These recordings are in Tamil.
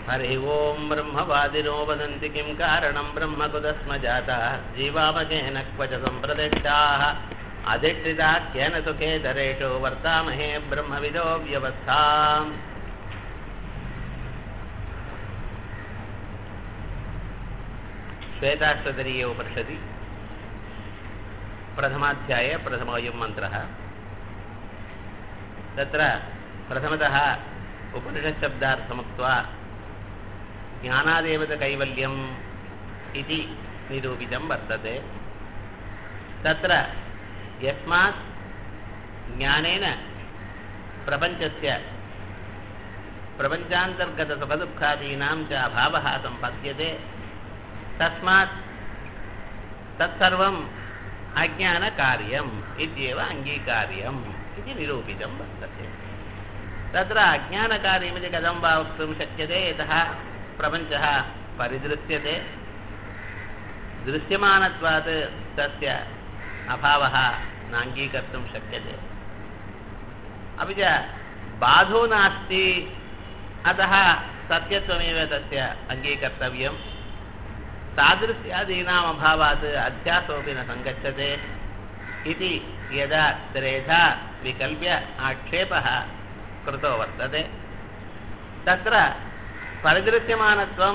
हरि ओं ब्रह्मवादिनो वदन्ति किं कारणं ब्रह्म कुतस्म जाताः जीवामकेन क्वच सम्प्रदिष्टाः अधिष्ठिताख्येन सुखे धरेषु वर्तामहे ब्रह्मविदो व्यवस्थाम् श्वेताष्टतरीये उपनिषदि प्रथमाध्याये प्रथमोऽयं मन्त्रः तत्र प्रथमतः उपनिषत्शब्दार्थमुक्त्वा ज्ञानादेव कैवल्यम् इति निरूपितं वर्तते तत्र यस्मात् ज्ञानेन प्रपञ्चस्य प्रपञ्चान्तर्गतसुखदुःखादीनां च अभावः सम्पद्यते तस्मात् तत्सर्वम् अज्ञानकार्यम् इत्येव अङ्गीकार्यम् इति निरूपितं वर्तते तत्र अज्ञानकार्यमिति कथं वा वक्तुं शक्यते यतः प्रपञ्चः परिदृश्यते दृश्यमानत्वात् तस्य अभावः नाङ्गीकर्तुं शक्यते अपि च बाधो नास्ति अतः सत्यत्वमेव तस्य अङ्गीकर्तव्यं तादृश्यादीनाम् अभावात् अध्यासोऽपि न सङ्गच्छते इति यदा त्रेधा विकल्प्य आक्षेपः कृतो वर्तते तत्र परिदृश्यमानत्वं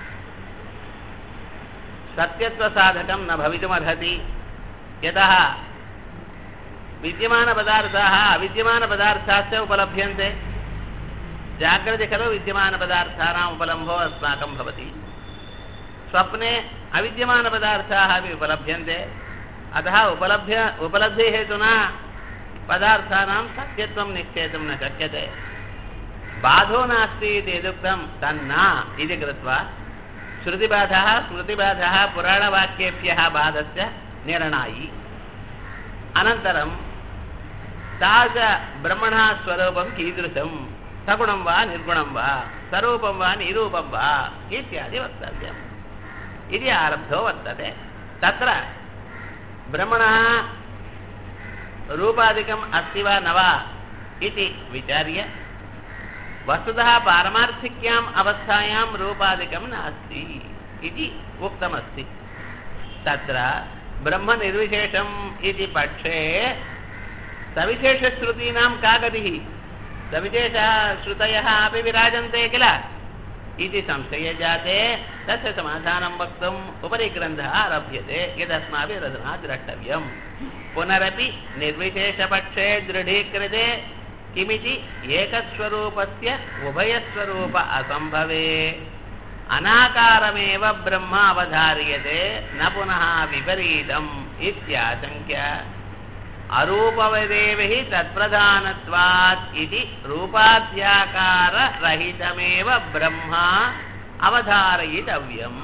सत्यत्वसाधकं न भवितुमर्हति यतः विद्यमानपदार्थाः अविद्यमानपदार्थाश्च उपलभ्यन्ते जाग्रति खलु विद्यमानपदार्थानाम् उपलम्भो अस्माकं भवति स्वप्ने अविद्यमानपदार्थाः अपि उपलभ्यन्ते अतः उपलभ्य उपलब्धिहेतुना पदार्थानां सत्यत्वं निश्चेतुं न शक्यते बाधो नास्ति इति यदुक्तं तन्न इति कृत्वा श्रुतिबाधः स्मृतिबाधः पुराणवाक्येभ्यः बाधस्य निर्णायी अनन्तरं तादृश ब्रह्मणः स्वरूपं कीदृशं सगुणं वा निर्गुणं वा स्वरूपं वा निरूपं वा इत्यादि वक्तव्यम् इति आरब्धो वर्तते तत्र ब्रह्मणः रूपादिकम् अस्ति वा न वा इति विचार्य वस्तुतः पारमार्थिक्याम् अवस्थायां रूपादिकं नास्ति इति उक्तमस्ति तत्र ब्रह्मनिर्विशेषम् इति पक्षे सविशेषश्रुतीनां का गतिः सविशेषः श्रुतयः अपि विराजन्ते किल इति संशये जाते तस्य समाधानं वक्तुम् उपरि ग्रन्थः आरभ्यते यदस्माभिरधुना द्रष्टव्यम् पुनरपि निर्विशेषपक्षे दृढीकृते किमिति एकस्वरूपस्य उभयस्वरूप असम्भवे अनाकारमेव ब्रह्म अवधार्यते न पुनः विपरीतम् इत्याशङ्क्य अरूपवदेव हि तत्प्रधानत्वात् इति रूपाध्याकाररहितमेव ब्रह्म அவதாரயிதவ்யம்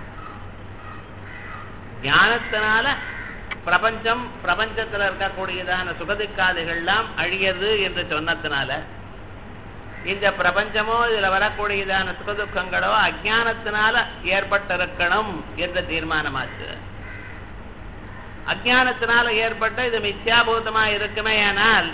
ஞானத்தினால பிரபஞ்சம் பிரபஞ்சத்தில் இருக்கக்கூடியதான சுகதுக்காதிகள்லாம் அழியது என்று சொன்னதுனால இந்த பிரபஞ்சமோ இதுல வரக்கூடியதான சுகதுக்கங்களோ அஜானத்தினால ஏற்பட்டிருக்கணும் என்ற தீர்மானமாச்சு அஜானத்தினால ஏற்பட்ட இது மித்யாபூதமா இருக்குமே ஆனால்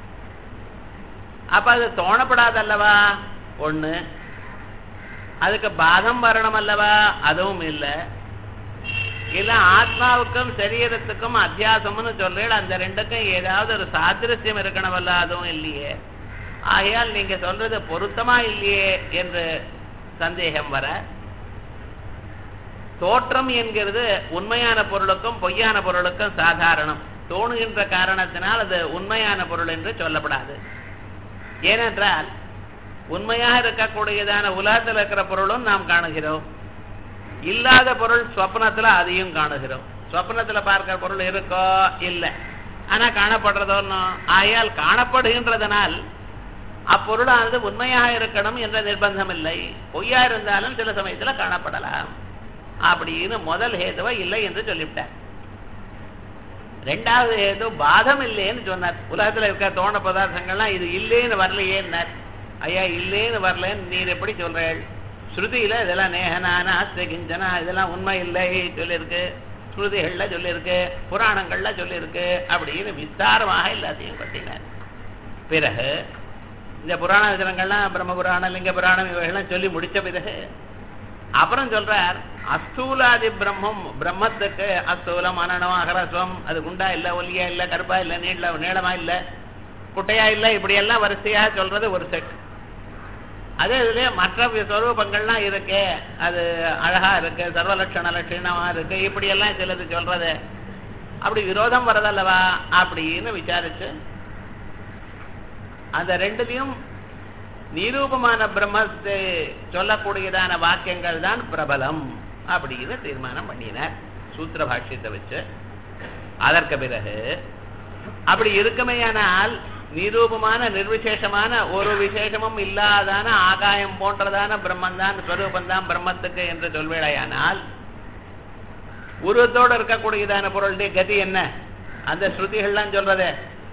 அப்ப அது தோணப்படாதல்லவா ஒண்ணு அதுக்கு பாதம் வரணும் அல்லவா அதுவும் இல்லை இல்ல ஆத்மாவுக்கும் சரீரத்துக்கும் அத்தியாசம்னு சொல்றேன் அந்த ரெண்டுக்கும் ஏதாவது ஒரு சாதிருஷ்யம் இருக்கணுமல்ல அதுவும் இல்லையே ஆகையால் நீங்க சொல்றது பொருத்தமா இல்லையே என்று சந்தேகம் வர தோற்றம் என்கிறது உண்மையான பொருளுக்கும் பொய்யான பொருளுக்கும் சாதாரணம் தோணுகின்ற காரணத்தினால் அது உண்மையான பொருள் என்று சொல்லப்படாது ஏனென்றால் உண்மையாக இருக்கக்கூடியதான உலகத்தில் இருக்கிற பொருளும் நாம் காணுகிறோம் இல்லாத பொருள் ஸ்வப்னத்துல அதையும் காணுகிறோம் ஸ்வப்னத்துல பார்க்கிற பொருள் இருக்கோ இல்லை ஆனா காணப்படுறதோன்னு ஆயால் காணப்படுகின்றதனால் அப்பொருளானது உண்மையாக இருக்கணும் என்ற நிர்பந்தம் இல்லை பொய்யா இருந்தாலும் சில சமயத்துல காணப்படலாம் அப்படின்னு முதல் ஹேதுவை இல்லை என்று சொல்லிவிட்டார் ரெண்டாவது ஹேது பாதம் இல்லைன்னு சொன்னார் உலகத்துல இருக்க தோண பதார்த்தங்கள்லாம் இது இல்லைன்னு வரலையேன்னார் ஐயா இல்லைன்னு வரலன்னு நீர் எப்படி சொல்றேள் ஸ்ருதியில இதெல்லாம் நேகனான கிஞ்சனா இதெல்லாம் உண்மை இல்லை சொல்லியிருக்கு ஸ்ருதிகள்ல சொல்லியிருக்கு புராணங்கள்ல சொல்லியிருக்கு அப்படின்னு விஸ்தாரமாக எல்லாத்தையும் கொட்டினார் பிறகு இந்த புராண வசனங்கள்லாம் பிரம்ம புராணம் லிங்க புராணம் இவைகள்லாம் சொல்லி முடிச்ச பிறகு அப்புறம் சொல்றார் அஸ்தூலாதி பிரம்மம் பிரம்மத்துக்கு அஸ்தூலம் அனனம் அகரஸ்வம் அது குண்டா இல்ல ஒல்லியா இல்ல கருப்பா இல்ல நீள நீளமா இல்ல குட்டையா இல்ல இப்படி எல்லாம் வரிசையா சொல்றது ஒரு செட் அதே இதுல மற்ற ஸ்வரூபங்கள்லாம் இருக்கு அது அழகா இருக்கு சர்வலட்சண லட்சணமா இருக்கு இப்படி எல்லாம் சிலது சொல்றது அப்படி விரோதம் வரதல்லவா அப்படின்னு விசாரிச்சு அந்த ரெண்டுலையும் நிரூபமான பிரம்மத்தை சொல்லக்கூடியதான வாக்கியங்கள் தான் பிரபலம் அப்படின்னு தீர்மானம் பண்ணினார் சூத்திர பாஷ்யத்தை வச்சு அதற்கு பிறகு அப்படி இருக்குமேயானால் நிரூபமான நிர்விசேஷமான ஒரு விசேஷமும் இல்லாதான ஆகாயம் போன்றதான பிரம்மன் தான் ஸ்வரூபம் தான் பிரம்மத்துக்கு என்று சொல்வேடையானால் உருவத்தோடு இருக்கக்கூடியதான பொருளுடைய கதி என்ன அந்த ஸ்ருதிகள்லாம் சொல்றதே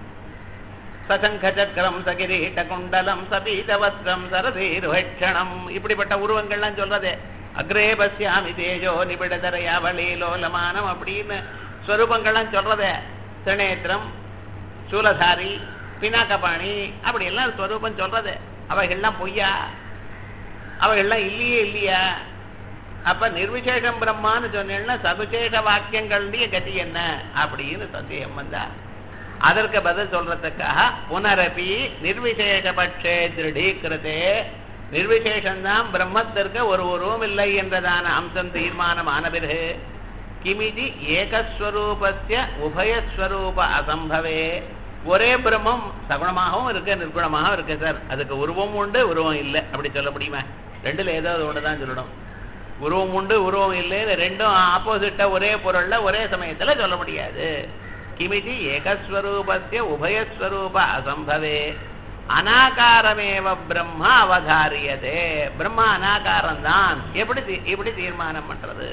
சசங்க சக்கரம் சகிரீட்ட குண்டலம் சபீத வஸ்திரம் சரதீர்வட்சணம் இப்படிப்பட்ட உருவங்கள்லாம் சொல்றதே அக்ரே பஸ்யாமி தேஜோ நிபிடதரையாவளி லோலமானம் அப்படின்னு ஸ்வரூபங்கள்லாம் சொல்றதே திரிநேத்திரம் சூலதாரி பினாக்கபாணி அப்படி எல்லாம் ஸ்வரூபம் சொல்றது அவைகள்லாம் பொய்யா அவைகள்லாம் இல்லையே இல்லையா அப்ப நிர்விசேஷம் பிரம்மான்னு சொன்னேன்னா சகுசேஷ வாக்கியங்களுடைய கதி என்ன அப்படின்னு சந்தேகம் வந்தா அதற்கு பதில் சொல்றதுக்காக புனரபி நிர்விசேஷபட்சே திருடீக்கிருத்தே நிர்விசேஷம்தான் பிரம்மத்திற்கு ஒரு உருவம் இல்லை என்றதான அம்சம் தீர்மானமான பிறகு கிமிதி ஏகஸ்வரூபஸ்ய உபயஸ்வரூப அசம்பவே ஒரே பிரம்மம் சகுணமாகவும் இருக்கு நிர்குணமாகவும் இருக்கு சார் அதுக்கு உருவம் உண்டு உருவம் இல்லை அப்படி சொல்ல முடியுமா ரெண்டுல ஏதாவது ஒன்று தான் சொல்லணும் உருவம் உண்டு உருவம் இல்லைன்னு ரெண்டும் ஆப்போசிட்டா ஒரே பொருள்ல ஒரே சமயத்துல சொல்ல முடியாது கிமிதி ஏகஸ்வரூபஸ்ய உபயஸ்வரூப அசம்பவே அனாகாரமேவ பிரம்ம அவதாரியதே பிரம்ம அனாகாரம் தான் எப்படி தீ- எப்படி தீர்மானம் பண்றது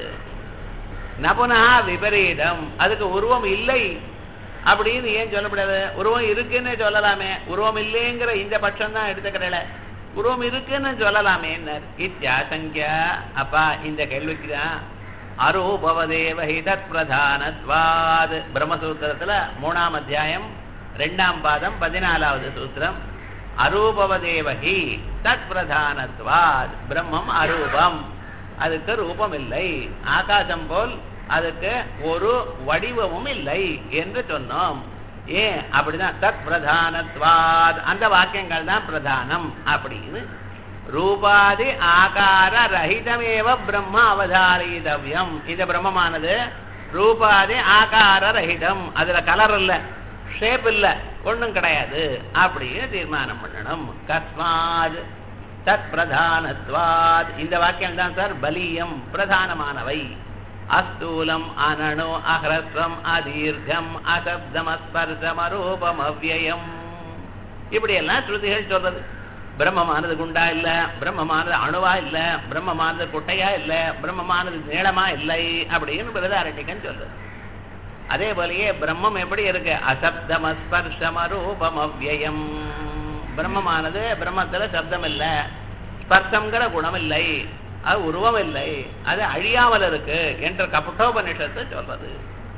நபுனா விபரீதம் அதுக்கு உருவம் இல்லை அப்படின்னு ஏன் சொல்லக்கூடாது உருவம் இருக்குன்னு சொல்லலாமே உருவம் இல்லைங்கிற இந்த பட்சம் தான் எடுத்துக்கிறல உருவம் இருக்குன்னு சொல்லலாமே இத்தியாசங்கியா அப்பா இந்த கேள்விக்கு தான் அரூபவதேவஹி தத் பிரதானத்வாத் பிரம்மசூத்திரத்துல மூணாம் அத்தியாயம் ரெண்டாம் பாதம் பதினாலாவது சூத்திரம் அரூபவதேவஹி தத் பிரதானத்வாத் பிரம்மம் அரூபம் அதுக்கு ரூபம் இல்லை ஆகாசம் போல் அதுக்கு ஒரு வடிவமும் இல்லை என்று சொன்னோம் ஏன் அப்படிதான் தத் பிரதானத்வாத் அந்த வாக்கியங்கள் தான் பிரதானம் அப்படின்னு ரூபாதி ஆகார ரஹிதமேவ பிரம்ம அவதாரிதவ்யம் இந்த பிரம்மமானது ரூபாதி ஆகார ரஹிதம் அதுல கலர் இல்ல ஷேப் இல்ல ஒண்ணும் கிடையாது அப்படின்னு தீர்மானம் பண்ணணும் கஸ்மாத் தத் பிரதானத்வாத் இந்த வாக்கியம் தான் சார் பலியம் பிரதானமானவை அஸ்தூலம் அனணு அஹ்ரஸ்வம் அதீர்க்கம் அசப்தம் அஸ்பர்சம் அரூபம் அவ்யயம் இப்படி எல்லாம் ஸ்ருதிகள் சொல்றது பிரம்மமானது குண்டா இல்ல பிரம்மமானது அணுவா இல்ல பிரம்மமானது குட்டையா இல்ல பிரம்மமானது நீளமா இல்லை அப்படின்னு பிரதாரண்யக்கன் சொல்றது அதே போலயே பிரம்மம் எப்படி இருக்கு அசப்தம் அஸ்பர்ஷம் அரூபம் அவ்யயம் பிரம்மமானது பிரம்மத்துல சப்தம் இல்ல ஸ்பர்சங்கிற குணம் இல்லை அது உருவம் இல்லை அது அழியாமல் இருக்கு என்ற கபட்டோபனிஷத்து சொல்றது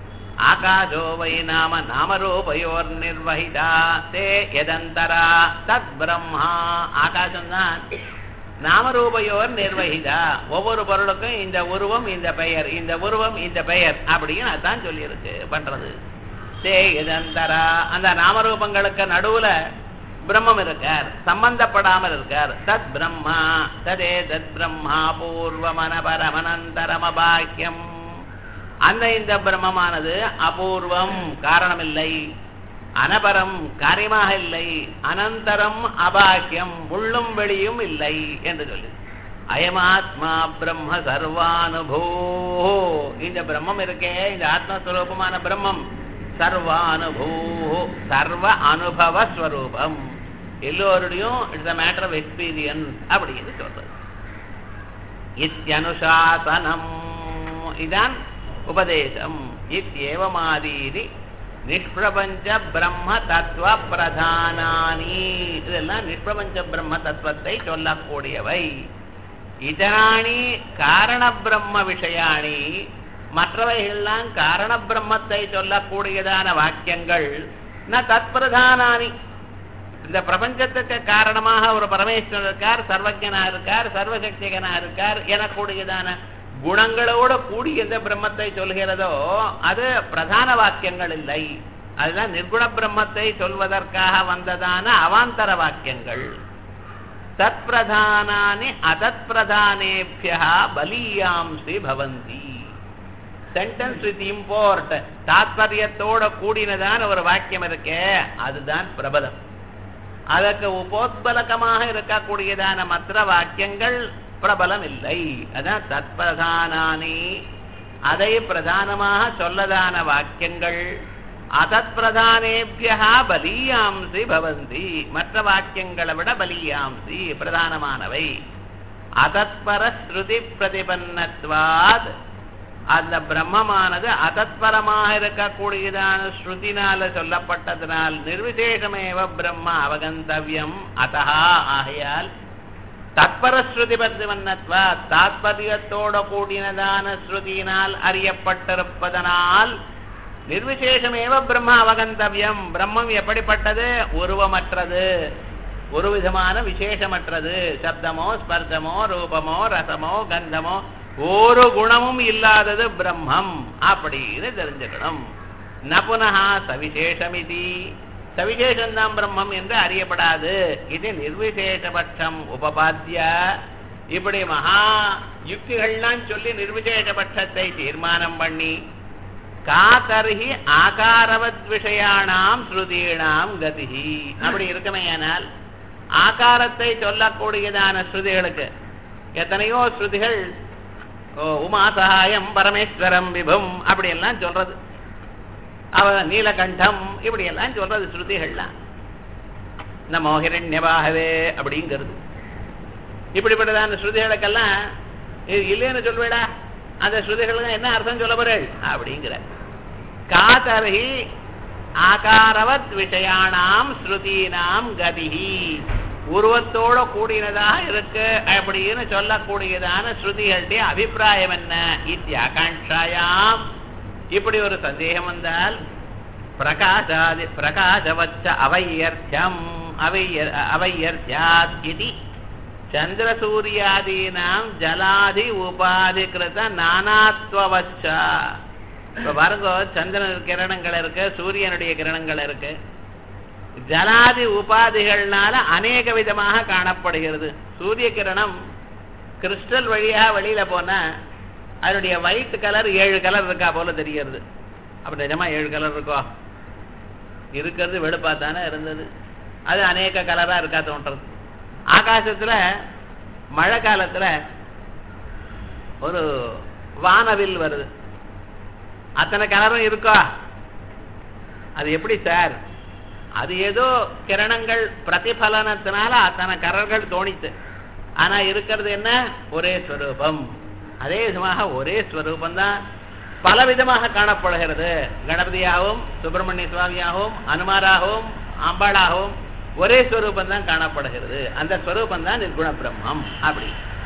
ஆகாசோ வை நாம நாமரூபயோர் நிர்வகிதா தே எதந்தரா தத் பிரம்மா ஆகாசம்தான் நாமரூபயோர் நிர்வகிதா ஒவ்வொரு பொருளுக்கும் இந்த உருவம் இந்த பெயர் இந்த உருவம் இந்த பெயர் அப்படின்னு அதான் சொல்லியிருக்கு பண்றது தே எதந்தரா அந்த நாமரூபங்களுக்கு நடுவுல பிரம்மம் இருக்கார் சம்பந்தப்படாமல் இருக்கார் தத் பிரம்மா ததே தத் பிரம்மா பூர்வமனபரமனந்தரம பாக்கியம் அந்த இந்த பிரம்மமானது அபூர்வம் காரணமில்லை அனபரம் காரியமாக இல்லை அனந்தரம் அபாக்கியம் உள்ளும் வெளியும் இல்லை என்று சொல்லு அயமாத்மா பிரம்ம சர்வானுபூ இந்த பிரம்மம் இருக்கே இந்த ஆத்மஸ்வரூபமான பிரம்மம் சர்வானுபூ சர்வ அனுபவ ஸ்வரூபம் எல்லோருடையும் it's a matter of experience அப்படின்னு சொல்றது இத்தியனுசாசனம் இதான் உபதேசம் இத்தியேவமாதீதி நிஷ்பிரபஞ்ச பிரம்ம தத்துவ பிரதானானி இதெல்லாம் நிஷ்பிரபஞ்ச பிரம்ம தத்துவத்தை சொல்லக்கூடியவை இதனானி காரண பிரம்ம விஷயாணி மற்றவைகள்லாம் காரண பிரம்மத்தை சொல்லக்கூடியதான வாக்கியங்கள் ந தத் பிரதானானி இந்த பிரபஞ்சத்துக்கு காரணமாக ஒரு பரமேஸ்வரர் இருக்கார் சர்வஜனா இருக்கார் சர்வசக்திகனா இருக்கார் எனக்கூடியதான குணங்களோட கூடி எந்த பிரம்மத்தை சொல்கிறதோ அது பிரதான வாக்கியங்கள் இல்லை அதுதான் நிர்குண பிரம்மத்தை சொல்வதற்காக வந்ததான அவாந்தர வாக்கியங்கள் தத் பிரதானானி அதத் பிரதானேபியா பலியாம்சி பவந்தி சென்டென்ஸ் வித் இம்போர்ட் தாத்பரியத்தோட கூடினதான ஒரு வாக்கியம் இருக்கே அதுதான் பிரபலம் அதற்கு உபோத்பலகமாக இருக்கக்கூடியதான மற்ற வாக்கியங்கள் பிரபலம் இல்லை அதான் தத் பிரதானானி அதை பிரதானமாக சொல்லதான வாக்கியங்கள் அதத் பிரதானேபியா பலியாம்சி பவந்தி மற்ற வாக்கியங்களை விட பலியாம்சி பிரதானமானவை அதத்பர ஸ்ருதி பிரதிபன்னத்வாத் அந்த பிரம்மமானது அதத்பரமாக இருக்கக்கூடியதான ஸ்ருதினால சொல்லப்பட்டதனால் நிர்விசேஷமேவ பிரம்ம அவகந்தவியம் அதா ஆகையால் தத்பர ஸ்ருதி பிரதிபன்னத்வா தாத்பரியத்தோட கூடினதான ஸ்ருதியினால் அறியப்பட்டிருப்பதனால் நிர்விசேஷமேவ பிரம்ம அவகந்தவியம் பிரம்மம் எப்படிப்பட்டது உருவமற்றது ஒரு விதமான விசேஷமற்றது சப்தமோ ஸ்பர்சமோ ரூபமோ ரசமோ கந்தமோ ஒரு குணமும் இல்லாதது பிரம்மம் அப்படின்னு தெரிஞ்சுக்கணும் நபுனஹா சவிசேஷமிதி சவிசேஷந்தான் பிரம்மம் என்று அறியப்படாது இது நிர்விசேஷபட்சம் உபபாத்திய இப்படி மகா யுக்திகள்லாம் சொல்லி நிர்விசேஷபட்சத்தை தீர்மானம் பண்ணி காதர்ஹி ஆகாரவத் விஷயானாம் ஸ்ருதீணாம் கதிஹி அப்படி இருக்குமேயானால் ஆகாரத்தை சொல்லக்கூடியதான ஸ்ருதிகளுக்கு எத்தனையோ ஸ்ருதிகள் ஓ உமா சகாயம் பரமேஸ்வரம் விபம் அப்படி எல்லாம் சொல்றது அவ நீலகண்டம் இப்படி எல்லாம் சொல்றது ஸ்ருதிகள்லாம் இந்த மோகிரண்யவாகவே அப்படிங்கிறது இப்படிப்பட்டதான ஸ்ருதிகளுக்கெல்லாம் இது இல்லைன்னு சொல்வேடா அந்த ஸ்ருதிகளுக்கு என்ன அர்த்தம் சொல்ல போறேள் அப்படிங்கிற காதர்ஹி ஆகாரவத் விஷயானாம் ஸ்ருதீனாம் கதிஹி உருவத்தோட கூடினதாக இருக்கு அப்படின்னு சொல்லக்கூடியதான ஸ்ருதிகளுடைய அபிப்பிராயம் என்ன இத்தியாகாங்காயாம் இப்படி ஒரு சந்தேகம் வந்தால் பிரகாசாதி பிரகாசவச்ச அவையர்த்தியம் அவையர் அவையர்த்தியாத் இது சந்திரசூரியாதீனாம் ஜலாதி உபாதிகிருத நானாத்வவச்ச இப்ப பாருங்க சந்திரன் கிரணங்கள் இருக்கு சூரியனுடைய கிரணங்கள் இருக்கு ஜலாதி உபாதிகள்னால அநேக விதமாக காணப்படுகிறது சூரிய கிரணம் கிறிஸ்டல் வழியா வெளியில போனா அதனுடைய ஒயிட் கலர் ஏழு கலர் இருக்கா போல தெரிகிறது அப்ப நிஜமா ஏழு கலர் இருக்கோ இருக்கிறது வெளுப்பா தானே இருந்தது அது அநேக கலரா இருக்கா தோன்றது ஆகாசத்துல மழை காலத்துல ஒரு வானவில் வருது அத்தனை கலரும் இருக்கா அது எப்படி சார் அது ஏதோ கிரணங்கள் பிரதிபலனத்தினால அத்தனை கலர்கள் தோணித்து ஆனா இருக்கிறது என்ன ஒரே ஸ்வரூபம் அதே விதமாக ஒரே ஸ்வரூபம் தான் பல விதமாக காணப்படுகிறது கணபதியாகவும் சுப்பிரமணிய சுவாமியாகவும் அனுமாராகவும் அம்பாளாகவும் ஒரே ஸ்வரூபம் தான் காணப்படுகிறது அந்த ஸ்வரூபம் தான் நிர்குண பிரம்மம் அப்படி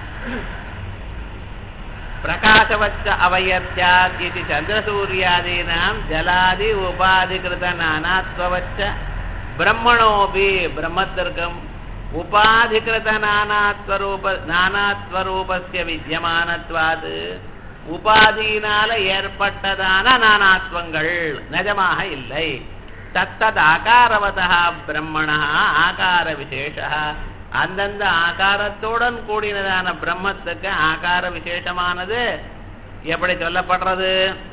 பிரகாசவச்ச அவயர்த்தியாத் இது சந்திரசூரியாதீனாம் ஜலாதி உபாதிகிருத நானாத்வச்ச பிரம்மணோபி பிரம்மத்திற்கும் உபாதிகிருத நானாத்வரூப நானாத்வரூபஸ்ய வித்தியமானத்வாது உபாதியினால ஏற்பட்டதான நானாத்வங்கள் நிஜமாக இல்லை தத்தத் ஆகாரவதா பிரம்மணா ஆகார விசேஷா அந்தந்த ஆகாரத்துடன் கூடினதான பிரம்மத்துக்கு ஆகார விசேஷமானது எப்படி சொல்லப்படுறது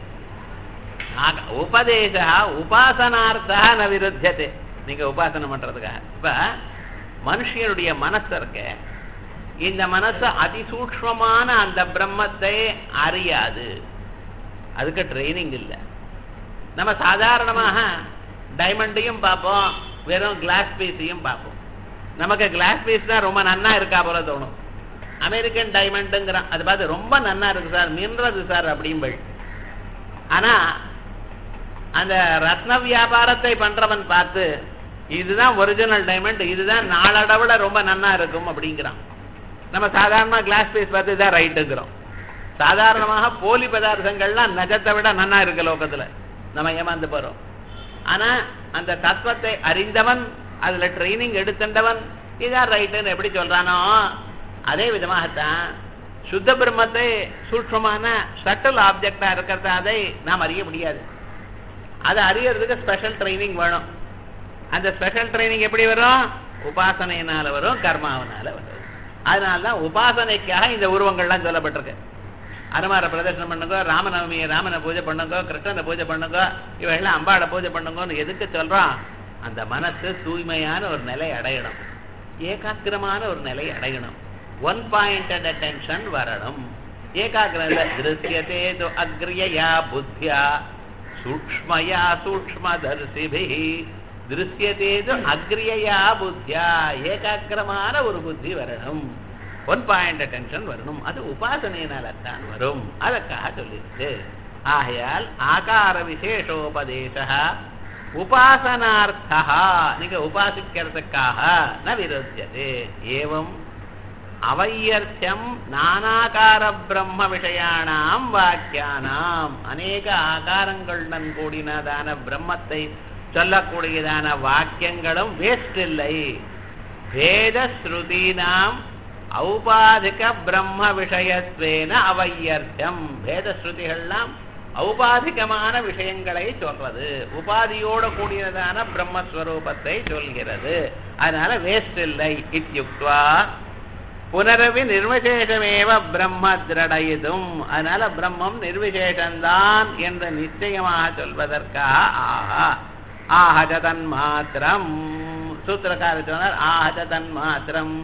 உபதேச உபாசனார்த்தா ந விருத்தியது நீங்க உபாசனை பண்றதுக்காக இப்ப மனுஷனுடைய மனசு இருக்க இந்த மனசு அதிசூக்மமான அந்த பிரம்மத்தை அறியாது அதுக்கு ட்ரைனிங் இல்லை நம்ம சாதாரணமாக டைமண்டையும் பார்ப்போம் வெறும் கிளாஸ் பீஸையும் பார்ப்போம் நமக்கு கிளாஸ் பீஸ் தான் ரொம்ப நன்னா இருக்கா போல தோணும் அமெரிக்கன் டைமண்டுங்கிறான் அது பார்த்து ரொம்ப நன்னா இருக்கு சார் மின்றது சார் அப்படிம்பள் ஆனா அந்த ரத்ன வியாபாரத்தை பண்றவன் பார்த்து இதுதான் ஒரிஜினல் டைமண்ட் இதுதான் நாளடவுல ரொம்ப நன்னா இருக்கும் அப்படிங்கிறான் நம்ம சாதாரணமா கிளாஸ் பீஸ் பார்த்து இதான் ரைட்டுங்கிறோம் சாதாரணமாக போலி பதார்த்தங்கள்லாம் நஜத்தை விட நன்னா இருக்கு லோகத்துல நம்ம ஏமாந்து போறோம் ஆனா அந்த தத்துவத்தை அறிந்தவன் அதுல ட்ரைனிங் எடுத்துட்டவன் இதான் ரைட்டுன்னு எப்படி சொல்றானோ அதே விதமாகத்தான் சுத்த பிரம்மத்தை சூட்சமான சட்டல் ஆப்ஜெக்டா இருக்கிறத அதை நாம் அறிய முடியாது அதை அறியறதுக்கு ஸ்பெஷல் ட்ரைனிங் வேணும் அந்த ஸ்பெஷல் ட்ரைனிங் எப்படி வரும் உபாசனையினால வரும் கர்மாவனால வரும் அதனால தான் உபாசனைக்காக இந்த உருவங்கள்லாம் சொல்லப்பட்டிருக்கு அனுமார பிரதர்ஷனம் பண்ணுங்க ராமநவமியை ராமனை பூஜை பண்ணுங்க கிருஷ்ணனை பூஜை பண்ணுங்க இவைகள்லாம் அம்பாளை பூஜை பண்ணுங்கன்னு எதுக்கு சொல்றோம் அந்த மனசு தூய்மையான ஒரு நிலை அடையணும் ஏகாக்கிரமான ஒரு நிலை அடையணும் ஒன் பாயிண்டட் அட்டென்ஷன் வரணும் ஏகாகிரம் திருஷ்யத்தே து அக்ரியயா புத்தியா சூக்ஷ்மயா சூக்ஷ்மதர்சிபி திருஷ்யத்தே து அக்ரியயா புத்தியா ஏகாக்கிரமான ஒரு புத்தி வரணும் ஒன் பாயிண்ட் அட்டென்ஷன் வரணும் அது உபாசனையினால்தான் வரும் அதற்காக சொல்லியிருக்கு ஆகையால் ஆகார விசேஷோபதேச உபாசனார்த்தா நீங்க உபாசிக்கிறதுக்காக ந விரோத்தியது ஏவம் அவையர்த்தியம் நானாகார பிரம்ம விஷயானாம் வாக்கியானாம் அநேக ஆகாரங்களுடன் கூடினதான பிரம்மத்தை சொல்லக்கூடியதான வாக்கியங்களும் வேஸ்ட் இல்லை வேத ஸ்ருதீனாம் ஔபாதிக பிரம்ம விஷயத்வேன அவையர்த்தம் வேத ஸ்ருதிகள்லாம் ஔபாதிகமான விஷயங்களை சொல்றது உபாதியோட கூடியதான பிரம்மஸ்வரூபத்தை சொல்கிறது அதனால வேஸ்ட் இல்லை இத்தியுக்வா புனரவி நிர்விசேஷமேவ பிரம்ம திரடயிதும் அதனால பிரம்மம் நிர்விசேஷந்தான் என்று நிச்சயமாக சொல்வதற்காக ஆஹா ஆஹஜ தன்மாத்திரம் சூத்திரக்கார சொன்னார் ஆஹஜ தன்மாத்திரம்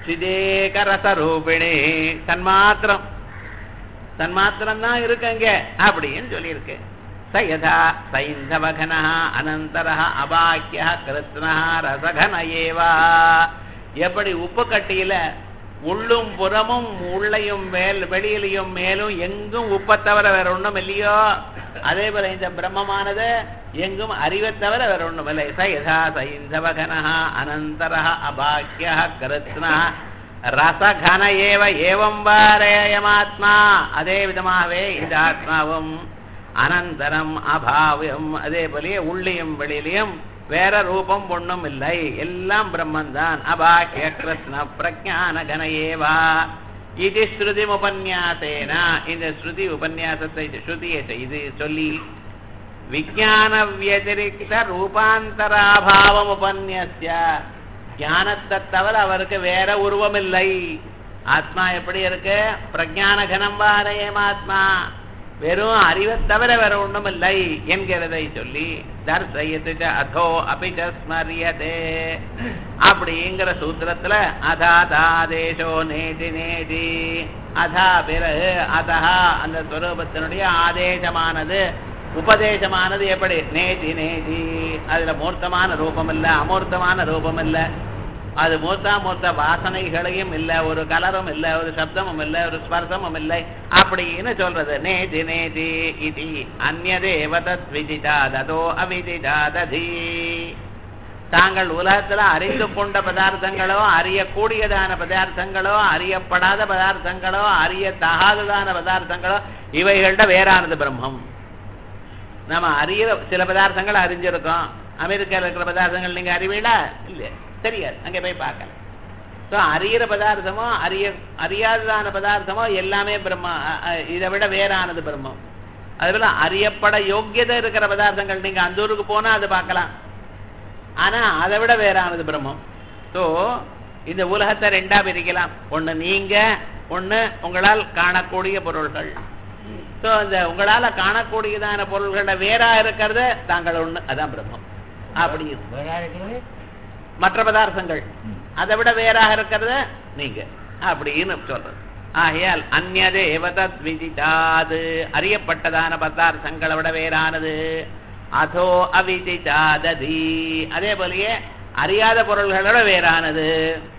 சிதேகரசரூபிணி தன்மாத்திரம் தன்மாத்திரம் தான் இருக்குங்க அப்படின்னு சொல்லியிருக்கு சயதா சைந்தவகன அனந்தர அபாக்கிய கிருத்னா ரசகன ஏவா எப்படி உப்பு கட்டியில உள்ளும் புறமும் உள்ளையும் மேல் வெளியிலையும் மேலும் எங்கும் உப்பை தவிர வேற ஒண்ணும் இல்லையோ அதே போல இந்த பிரம்மமானது எங்கும் அறிவை தவிர வேற ஒண்ணும் இல்லை சயதா சைந்தவகன அனந்தர அபாக்கிய கிருத்னா ரசகன ஏவ ஏவம் வாரேயமாத்மா அதே விதமாகவே இந்த ஆத்மாவும் அனந்தரம் அபாவியம் அதே போலயே உள்ளியும் வெளியிலையும் வேற ரூபம் ஒண்ணும் இல்லை எல்லாம் பிரம்மந்தான் அபாக்கிய கிருஷ்ண பிரஜான கன ஏவா இது ஸ்ருதி உபன்யாசேன இந்த ஸ்ருதி உபன்யாசத்தை ஸ்ருதியை செய்து சொல்லி விஜான வியதிரிக்த ரூபாந்தராபாவம் உபன்யஸ்ய ஞானத்தை தவிர அவருக்கு வேற உருவம் இல்லை ஆத்மா எப்படி இருக்கு பிரஜான கனம் வாரேம் ஆத்மா வெறும் அறிவை தவிர வேற ஒண்ணும் இல்லை என்கிறதை சொல்லி தர்சயத்து அதோ அபிச்ச ஸ்மரியதே அப்படிங்கிற சூத்திரத்துல அதா தாதேஷோ நேதி நேதி அதா பிறகு அதா அந்த ஸ்வரூபத்தினுடைய ஆதேசமானது உபதேசமானது எப்படி நேதி நேதி அதுல மூர்த்தமான ரூபம் இல்ல அமூர்த்தமான ரூபம் இல்ல அது மூர்த்தா மூர்த்த வாசனைகளையும் இல்ல ஒரு கலரும் இல்ல ஒரு சப்தமும் இல்ல ஒரு ஸ்பர்சமும் இல்லை அப்படின்னு சொல்றது நேதி நேதி இது அந்நதேவ தத் விதிதா ததோ அவிதிதா ததி தாங்கள் உலகத்துல அறிந்து கொண்ட பதார்த்தங்களோ அறியக்கூடியதான பதார்த்தங்களோ அறியப்படாத பதார்த்தங்களோ அறியத்தகாததான பதார்த்தங்களோ இவைகள்ட வேறானது பிரம்மம் நம்ம அறியிற சில பதார்த்தங்கள் அறிஞ்சிருக்கோம் அமெரிக்காவில் இருக்கிற பதார்த்தங்கள் நீங்க அறிவீங்களா இல்லையா தெரியாது அங்கே போய் பார்க்கல ஸோ அறியிற பதார்த்தமோ அறிய அறியாததான பதார்த்தமோ எல்லாமே பிரம்ம இதை விட வேறானது பிரம்மம் அதுபோல அறியப்பட யோக்கியதை இருக்கிற பதார்த்தங்கள் நீங்க அந்த ஊருக்கு போனா அது பார்க்கலாம் ஆனா அதை விட வேறானது பிரம்மம் ஸோ இந்த உலகத்தை ரெண்டா பிரிக்கலாம் ஒண்ணு நீங்க ஒண்ணு உங்களால் காணக்கூடிய பொருள்கள் ஸோ இந்த உங்களால காணக்கூடியதான பொருள்கள வேறா இருக்கிறது தாங்கள் ஒண்ணு அதான் பிரம்மம் அப்படி மற்ற பதார்த்தங்கள் அதை விட வேறாக இருக்கிறத நீங்க அப்படின்னு சொல்றது ஆகையால் அந்நதேவ தத் விதிதாது அறியப்பட்டதான பதார்த்தங்களை விட வேறானது அதோ அவிதிதாததி அதே போலயே அறியாத பொருள்களோட வேறானது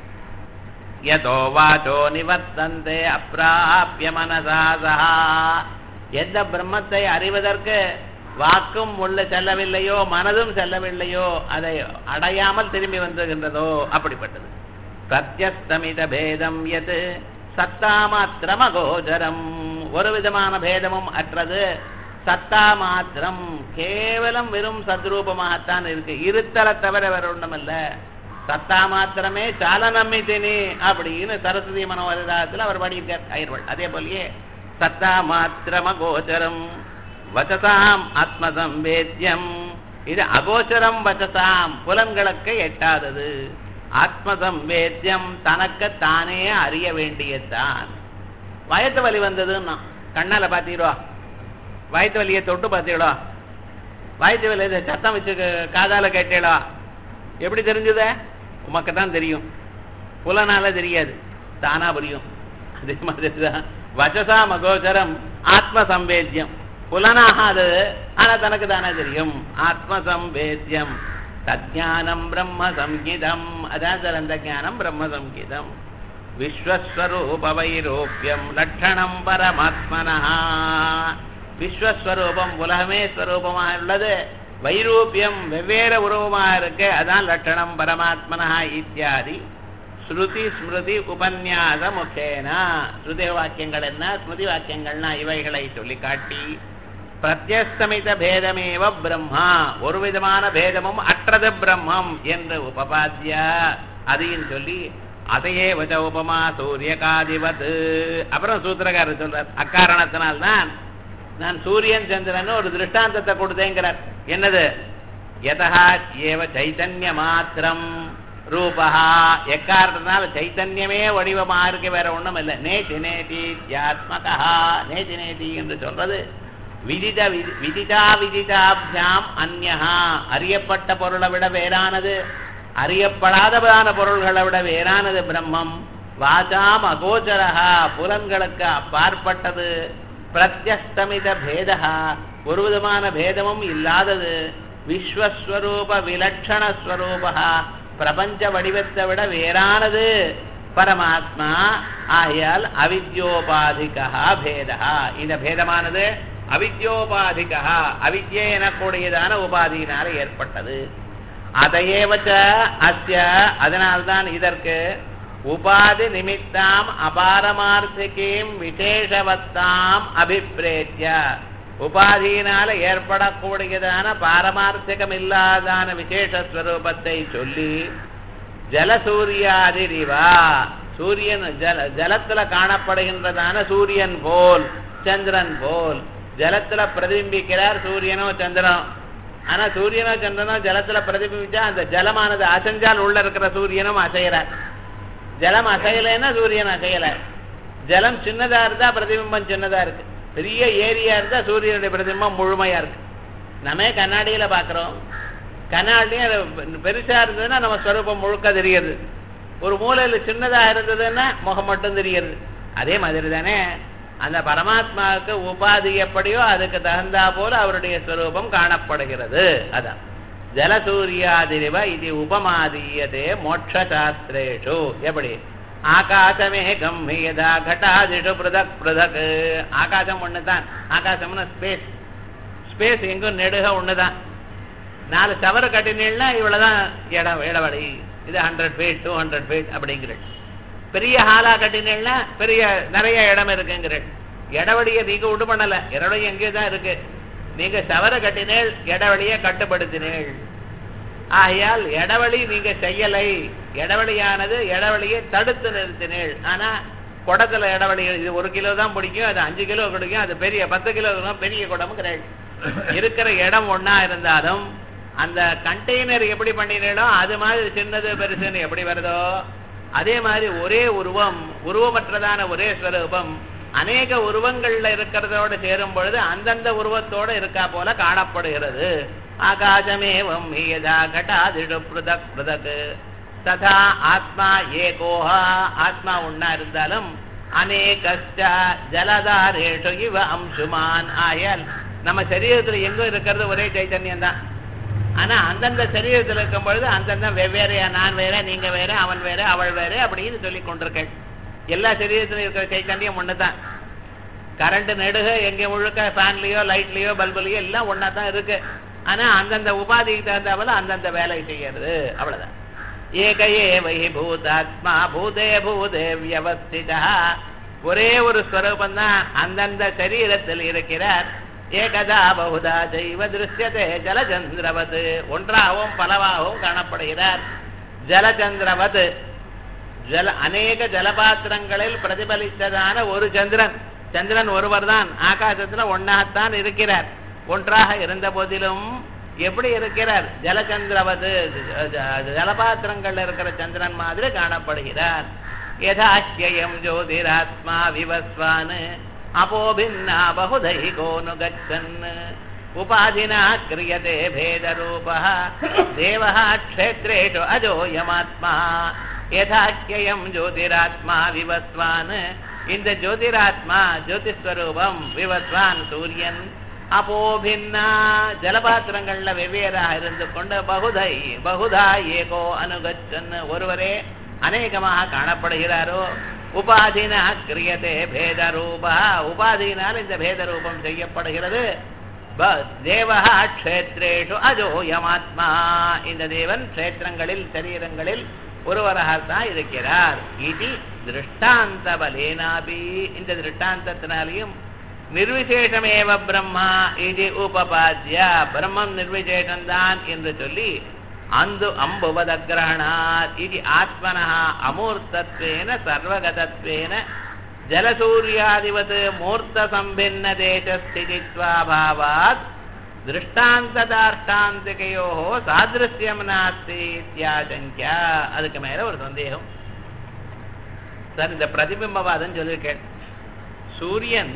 யதோ வாச்சோ நிவர்த்தந்தே அப்பிராபிய மனசாசா எந்த பிரம்மத்தை அறிவதற்கு வாக்கும் உள்ள செல்லவில்லையோ மனதும் செல்லவில்லையோ அதை அடையாமல் திரும்பி வந்துகின்றதோ அப்படிப்பட்டது பிரத்யஸ்தமித பேதம் எது சத்தா மாத்திரம் அகோச்சரம் ஒரு விதமான பேதமும் அற்றது சத்தா மாத்திரம் கேவலம் வெறும் சத்ரூபமாகத்தான் இருக்கு இருத்தலை தவிர வேற ஒண்ணுமில்ல சத்தா மாத்திரமே சாலனம்மிதினி அப்படின்னு சரஸ்வதி மனோரதாரத்தில் அவர் பாடியிருக்கார் அயர்வள் அதே போலயே சத்தா மாத்திரம் அகோச்சரம் வச்சசாம் ஆத்மசம்பேத்தியம் இது அகோச்சரம் வச்சசாம் புலன்களுக்கு எட்டாதது ஆத்மசம்பேத்தியம் தனக்கு தானே அறிய வேண்டியதுதான் வயத்து வலி வந்ததுன்னா கண்ணால பாத்தீரோ வயிற்று வலியை தொட்டு பார்த்தீங்களோ வயிற்று வலி இதை சத்தம் வச்சு க- காதால கேட்டீங்களோ எப்படி தெரிஞ்சது உமக்கு தான் தெரியும் புலனால தெரியாது தானா புரியும் அதே மாதிரி தான் வச்சசா மகோச்சரம் ஆத்ம சம்பேத்தியம் புலனாக அது ஆனா தனக்கு தானே தெரியும் ஆத்ம சம்பேத்தியம் தஜானம் பிரம்ம சங்கீதம் அதான் சார் அந்த ஞானம் பிரம்ம சங்கீதம் விஸ்வஸ்வரூப வைரோப்பியம் லட்சணம் பரமாத்மனா விஸ்வஸ்வரூபம் உலகமே ஸ்வரூபமாக உள்ளது வைரூபியம் வெவ்வேறு உருவமாக இருக்கு அதான் லட்சணம் பரமாத்மனா இத்தியாதி ஸ்ருதி ஸ்மிருதி உபன்யாச முக்கேனா ஸ்ருதி வாக்கியங்கள் என்ன ஸ்மிருதி வாக்கியங்கள்னா இவைகளை சொல்லி காட்டி பிரத்யஸ்தமித பேதமேவ பிரம்மா ஒரு விதமான பேதமும் அற்றது பிரம்மம் என்று உபபாத்திய அதையும் சொல்லி அதையே வச்ச உபமா சூரியகாதிபத் அப்புறம் சூத்திரக்காரர் சொல்றார் அக்காரணத்தினால்தான் நான் சூரியன் சந்திரன் ஒரு திருஷ்டாந்தத்தை கொடுத்தேங்கிறார் என்னது யதா ஏவ சைத்தன்ய மாத்திரம் ரூபா எக்காரணத்தினால சைத்தன்யமே வடிவமா இருக்கு வேற ஒண்ணும் இல்லை நேதி நேதி தியாத்மகா நேதி நேதி என்று சொல்றது விதித விதி- விதிதா விதிதாபியாம் அந்யஹா அறியப்பட்ட பொருளை விட வேறானது அறியப்படாததான பொருள்களை விட வேறானது பிரம்மம் வாசாம் அகோச்சரஹா புலன்களுக்கு அப்பாற்பட்டது பிரத்யஸ்தமித பேதா ஒரு விதமான பேதமும் இல்லாதது விஸ்வஸ்வரூப விலட்சண ஸ்வரூபா பிரபஞ்ச வடிவத்தை விட வேறானது பரமாத்மா ஆகையால் அவித்யோபாதிகா பேதா இந்த பேதமானது அவித்யோபாதிகா அவித்யை எனக்கூடியதான உபாதியினால ஏற்பட்டது அதையேவச்ச அஸ்ய அதனால்தான் இதற்கு உபாதி நிமித்தாம் அபாரமார்த்திகீம் விசேஷவத்தாம் அபிப்பிரேத்திய உபாதியினால ஏற்படக்கூடியதான பாரமார்த்திகம் இல்லாதான விசேஷஸ்வரூபத்தை சொல்லி ஜலசூரியாதிரிவா சூரியன் ஜல ஜலத்துல காணப்படுகின்றதான சூரியன் போல் சந்திரன் போல் ஜலத்துல பிரதிபிக்கிறார் சூரியனோ சந்திரனோ ஆனா சூரியனோ சந்திரனோ ஜலத்துல பிரதிபிச்சா அந்த ஜலமானது அசைஞ்சால் உள்ள இருக்கிற சூரியனும் அசைகிறார் ஜலம் அசையலைன்னா சூரியன் அசையல ஜலம் சின்னதா இருந்தா பிரதிபிம்பம் சின்னதா இருக்கு பெரிய ஏரியா இருந்தா சூரியனுடைய பிரதிபிம்பம் முழுமையா இருக்கு நம்ம கண்ணாடியில பாக்குறோம் கண்ணாடியும் அது பெருசா இருந்ததுன்னா நம்ம ஸ்வரூபம் முழுக்க தெரியுது ஒரு மூலையில சின்னதா இருந்ததுன்னா முகம் மட்டும் தெரியுது அதே மாதிரி தானே அந்த பரமாத்மாவுக்கு உபாதி எப்படியோ அதுக்கு தகுந்தா போல அவருடைய ஸ்வரூபம் காணப்படுகிறது அதான் ஜலசூரியாதிரிவ இது உபமாதீயதே மோட்சசாஸ்திரேஷு எப்படி ஆகாசமேகம் யதா கட்டாதிஷு பிரதக் பிரதக் ஆகாசம் ஒண்ணுதான் ஆகாசம்னு ஸ்பேஸ் ஸ்பேஸ் எங்கும் நெடுக ஒண்ணுதான் நாலு சவர கட்டினீங்கன்னா இவ்வளவுதான் இடம் இடவழி இது hundred feet to hundred feet அப்படிங்கிறது பெரிய ஹாலா கட்டினீங்கன்னா பெரிய நிறைய இடம் இருக்குங்கிறது இடவழியை நீங்க உண்டு பண்ணல இடவழி எங்கேயும் தான் இருக்கு நீங்க சவர கட்டினேள் இடவழியை கட்டுப்படுத்தினேள் ஆகையால் இடவழி நீங்க செய்யலை இடவழியானது இடவழியை தடுத்து நிறுத்தினேள் ஆனா குடத்துல இடவழி இது ஒரு கிலோ தான் பிடிக்கும் அது அஞ்சு கிலோ பிடிக்கும் அது பெரிய பத்து கிலோ இருக்கும், பெரிய குடமும் கிடையாது இருக்கிற இடம் ஒண்ணா இருந்தாலும் அந்த கண்டெய்னர் எப்படி பண்ணினோ அது மாதிரி சின்னது பெருசுன்னு எப்படி வருதோ அதே மாதிரி ஒரே உருவம் உருவமற்றதான ஒரே ஸ்வரூபம் அநேக உருவங்கள்ல இருக்கிறதோட சேரும் பொழுது அந்தந்த உருவத்தோட இருக்கா போல காணப்படுகிறது ஆகாசமேவம் யதா கட்டாதிடு பிரதக் பிரதக் ததா ஆத்மா ஏகோஹா ஆத்மா ஒன்னா இருந்தாலும் அநேகஸ்ட ஜலதாரேஷு இவ அம்சுமான் ஆயல் நம்ம சரீரத்துல எங்க இருக்கிறது ஒரே சைத்தன்யம் தான் ஆனா அந்தந்த சரீரத்தில் இருக்கும் பொழுது அந்தந்த வெவ்வேறையா நான் வேற நீங்க வேற அவன் வேற அவள் வேற அப்படின்னு சொல்லி கொண்டிருக்கேன் எல்லா சரீரத்திலும் இருக்கிற சைத்தன்யம் ஒண்ணுதான் கரண்ட் நெடுக எங்க முழுக்க ஃபேன்லயோ லைட்லயோ பல்புலயோ எல்லாம் ஒண்ணா தான் இருக்கு ஆனா அந்தந்த உபாதிக்கு தகுந்தாப்புல அந்தந்த வேலை செய்யறது அவ்வளவுதான் ஏக ஏவை பூதாத்மா பூதே பூதே வியவஸ்திதா ஒரே ஒரு ஸ்வரூபம் தான் அந்தந்த சரீரத்தில் இருக்கிறார் ஏகதா பகுதா செய்வ திருஷ்யதே ஜலச்சந்திரவத் ஒன்றாகவும் பலவாகவும் காணப்படுகிறார் ஜலச்சந்திரவத் ஜல அநேக ஜலபாத்திரங்களில் பிரதிபலித்ததான ஒரு சந்திரன் சந்திரன் ஒருவர் தான் ஆகாசத்துல ஒன்னாகத்தான் இருக்கிறார் ஒன்றாக இருந்த போதிலும் எப்படி இருக்கிறார் ஜலச்சந்திரவது ஜலபாத்திரங்கள்ல இருக்கிற சந்திரன் மாதிரி காணப்படுகிறார் யதாஹ்யம் ஜோதிராத்மா விவஸ்வான் அபோபின்னா பகுதைகோனு கச்சன் உபாதினா கிரியதே பேதரூபः தேவः க்ஷேத்ரேஷு அஜோயமாத்மா யதாக்கியம் ஜோதிராத்மா விவஸ்வான் இந்த ஜோதிராத்மா ஜோதிஸ்வரூபம் விவஸ்வான் சூரியன் அப்போபின்னா ஜலபாத்திரங்கள்ல வெவ்வேறாக இருந்து கொண்டு பகுதை பகுதா ஏகோ அனுகச்சன் ஒருவரே அநேகமாக காணப்படுகிறாரோ உபாதினா கிரியதே பேத ரூபா உபாதியினால் இந்த பேத ரூபம் செய்யப்படுகிறது தேவஹா க்ஷேத்ரேஷு அஜோயமாத்மா இந்த தேவன் க்ஷேத்திரங்களில் சரீரங்களில் ஒருவராகத்தான் இருக்கிறார் இது திருஷ்டாந்த பலேனாபி இந்த திருஷ்டாந்தத்தினாலையும் நிர்விசேஷமேவ பிரம்மா இது உபபாத்திய பிரம்மம் நிர்விசேஷம்தான் என்று சொல்லி அந்து அம்புவத கிரகணாத் இது ஆத்மனா அமூர்த்தத்வேன சர்வகதத்வேன ஜலசூரியாதிவத் மூர்த்த சம்பின்ன தேசஸ்திதித்வாபாவாத் திருஷ்டாந்ததாஷ்டாந்திகையோ சாதிருஷ்யம் நாஸ்தி இத்தியாசங்கியா அதுக்கு மேல ஒரு சந்தேகம் சார் இந்த பிரதிபிம்பவாதம் சொல்லியிருக்கேன் சூரியன்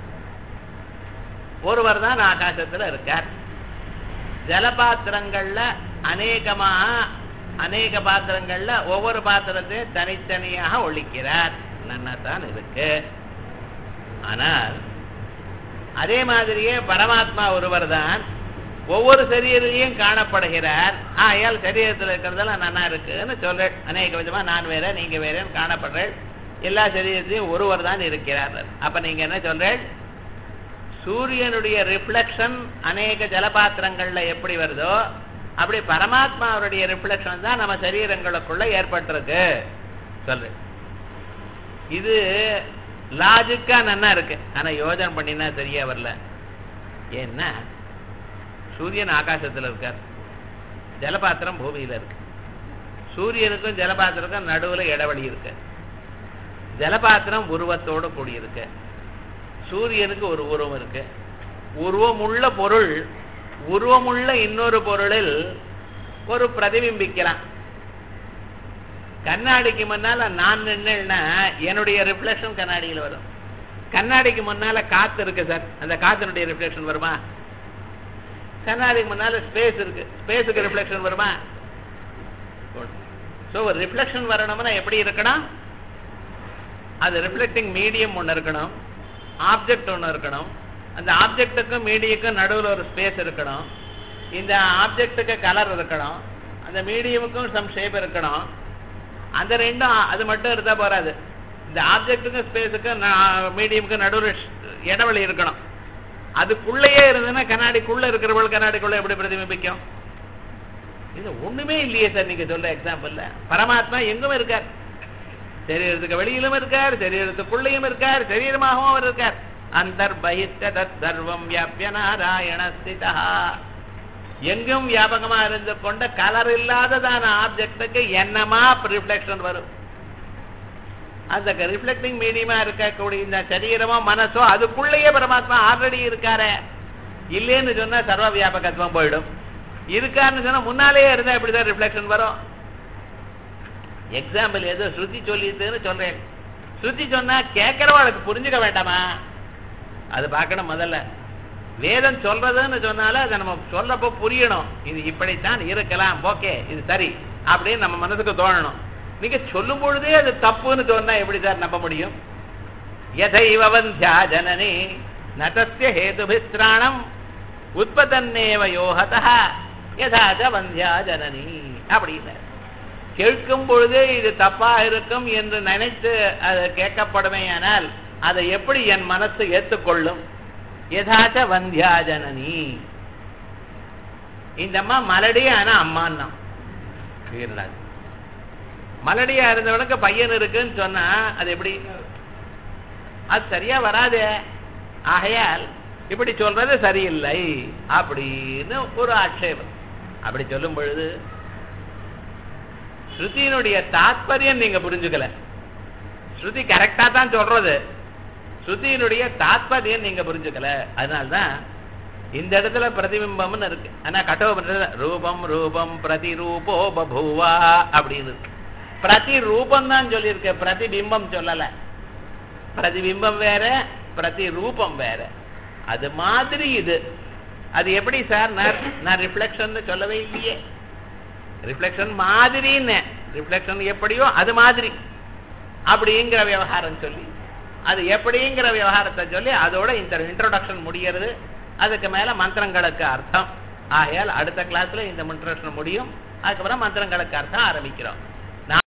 ஒருவர் தான் ஆகாசத்துல இருக்கார் ஜலபாத்திரங்கள்ல அநேகமாக அநேக பாத்திரங்கள்ல ஒவ்வொரு பாத்திரத்தையும் தனித்தனியாக ஒழிக்கிறார் நன்னாதான் இருக்கு ஆனால் அதே மாதிரியே பரமாத்மா ஒருவர் தான் ஒவ்வொரு சரீரையும் காணப்படுகிறார் ஆயால் சரீரத்தில் இருக்கிறதெல்லாம் நன்னா இருக்குன்னு சொல்ற அநேக விதமா நான் வேற நீங்க வேறன்னு காணப்படுறேன் எல்லா சரீரத்திலையும் ஒருவர் தான் இருக்கிறார் அப்ப நீங்க என்ன சொல்றேன் சூரியனுடைய ரிஃப்ளெக்ஷன் அநேக ஜலபாத்திரங்கள்ல எப்படி வருதோ அப்படி பரமாத்மாவுடைய ரிஃப்ளெக்ஷன் தான் நம்ம சரீரங்களுக்குள்ள ஏற்பட்டிருக்கு சொல்றேன் இது லாஜிக்கா நன்னா இருக்கு ஆனா யோஜனை பண்ணினா சரியா வரல ஏன்னா சூரியன் ஆகாசத்துல இருக்கார் ஜலபாத்திரம் பூமியில இருக்கு சூரியனுக்கும் ஜலபாத்திரத்துக்கும் நடுவுல இடைவெளி இருக்கு ஜலபாத்திரம் உருவத்தோடு கூடியிருக்கு சூரியனுக்கு ஒரு உருவம் இருக்கு உருவமுள்ள பொருள் உருவமுள்ள இன்னொரு பொருளில் ஒரு பிரதிபிம்பிக்கலாம் கண்ணாடிக்கு முன்னால நான் நின்னா என்னுடைய ரிஃப்ளெக்ஷன் கண்ணாடியில் வரும் கண்ணாடிக்கு முன்னால காத்து இருக்கு சார் அந்த காத்தினுடைய ரிஃப்ளெக்ஷன் வருமா கண்ணாடிக்கு முன்னால ஸ்பேஸ் இருக்கு ஸ்பேஸுக்கு ரிஃப்ளெக்ஷன் வருமா ஸோ ஒரு ரிஃப்ளெக்ஷன் வரணும்னா எப்படி இருக்கணும் அது ரிஃப்ளெக்டிங் மீடியம் ஒன்று இருக்கணும் ஆப்ஜெக்ட் ஒன்று இருக்கணும் அந்த ஆப்ஜெக்டுக்கும் மீடியக்கும் நடுவில் ஒரு ஸ்பேஸ் இருக்கணும் இந்த ஆப்ஜெக்டுக்கு கலர் இருக்கணும் அந்த மீடியமுக்கும் சம் ஷேப் இருக்கணும் அந்த ரெண்டும் அது மட்டும் இருந்தா போறாது இந்த ஆப்ஜெக்டுக்கும் ஸ்பேஸுக்கும் மீடியமுக்கும் நடுவில் இடைவெளி இருக்கணும் அதுக்குள்ளேயே இருந்ததுன்னா கண்ணாடிக்குள்ள இருக்கிறவள் கண்ணாடிக்குள்ள எப்படி பிரதிபிம்பிக்கும் இது ஒண்ணுமே இல்லையே சார் நீங்க சொல்ற எக்ஸாம்பிள்ல பரமாத்மா எங்கும் இருக்கார் சரீரத்துக்கு வெளியிலும் இருக்கார் சரீரத்துக்குள்ளேயும் இருக்கார் சரீரமாகவும் அவர் இருக்கார் அந்தர்பகிஷ்ட தத் சர்வம் வியாபிய நாராயண ஸ்திதா எங்கும் வியாபகமா இருந்து கொண்ட கலர் இல்லாததான ஆப்ஜெக்டுக்கு என்னமா ரிஃப்ளெக்ஷன் வரும் அந்த ரிஃப்ளெக்டிங் மீடியமா இருக்கக்கூடிய இந்த சரீரமோ மனசோ அதுக்குள்ளேயே பரமாத்மா ஆல்ரெடி இருக்காரு இல்லைன்னு சொன்னா சர்வ வியாபகத்துவம் போயிடும் இருக்காருன்னு சொன்னா முன்னாலேயே இருந்தா எப்படிதான் ரிஃப்ளெக்ஷன் வரும் எக்ஸாம்பிள் ஏதோ ஸ்ருதி சொல்லிட்டுன்னு சொல்றேன் ஸ்ருதி சொன்னா கேட்கிறவாளுக்கு புரிஞ்சுக்க வேண்டாமா அது பார்க்கணும் முதல்ல வேதம் சொல்றதுன்னு சொன்னாலும் அதை நம்ம சொல்லப்போ புரியணும் இது இப்படித்தான் இருக்கலாம் ஓகே இது சரி அப்படின்னு நம்ம மனசுக்கு தோணணும் நீங்க சொல்லும் பொழுதே அது தப்புன்னு சொன்னா எப்படி சார் நம்ப முடியும் எதைவ வந்தியா ஜனனி நதஸ்ய ஹேதுபிஸ்திராணம் உற்பத்தன்னேவ யோகதா யதாச்ச வந்தியா ஜனனி அப்படின்னு கேட்கும் பொழுதே இது தப்பா இருக்கும் என்று நினைத்து அது கேட்கப்படுமேயானால் அதை எப்படி என் மனசு ஏற்றுக்கொள்ளும் யதாச்ச வந்தியா ஜனனி இந்த அம்மா மலடியே ஆனா அம்மான்னா தீர்னாது மலடியா இருந்தவனுக்கு பையன் இருக்குன்னு சொன்னா அது எப்படி அது சரியா வராதே ஆகையால் இப்படி சொல்றது சரியில்லை அப்படின்னு ஒரு ஆட்சேபம் அப்படி சொல்லும் பொழுது ஸ்ருதியினுடைய தாத்பரியம் நீங்க புரிஞ்சுக்கல ஸ்ருதி கரெக்டா தான் சொல்றது ஸ்ருதியினுடைய தாத்பரியம் நீங்க புரிஞ்சுக்கல அதனால்தான் இந்த இடத்துல பிரதிபிம்பம்னு இருக்கு ஆனா கட்டோ பண்றது ரூபம் ரூபம் பிரதிரூபோ பபூவா அப்படின்னு இருக்கு பிரதி ரூபம் தான் சொல்லியிருக்க பிரதிபிம்பம் சொல்லல பிரதிபிம்பம் வேற பிரதி ரூபம் வேற அது மாதிரி இது அது எப்படி சார் நான் நான் ரிஃப்ளெக்ஷன் சொல்லவே இல்லையே ரிஃப்ளெக்ஷன் மாதிரின்னு ரிஃப்ளெக்ஷன் எப்படியோ அது மாதிரி அப்படிங்கிற விவகாரம் சொல்லி அது எப்படிங்கிற விவகாரத்தை சொல்லி அதோட இந்த இன்ட்ரோடக்ஷன் முடிகிறது அதுக்கு மேல மந்திரங்களுக்கு அர்த்தம் ஆகையால் அடுத்த கிளாஸ்ல இந்த இன்ட்ரோடக்ஷன் முடியும் அதுக்கப்புறம் மந்திரங்களுக்கு அர்த்தம் ஆரம்பிக்கிறோம்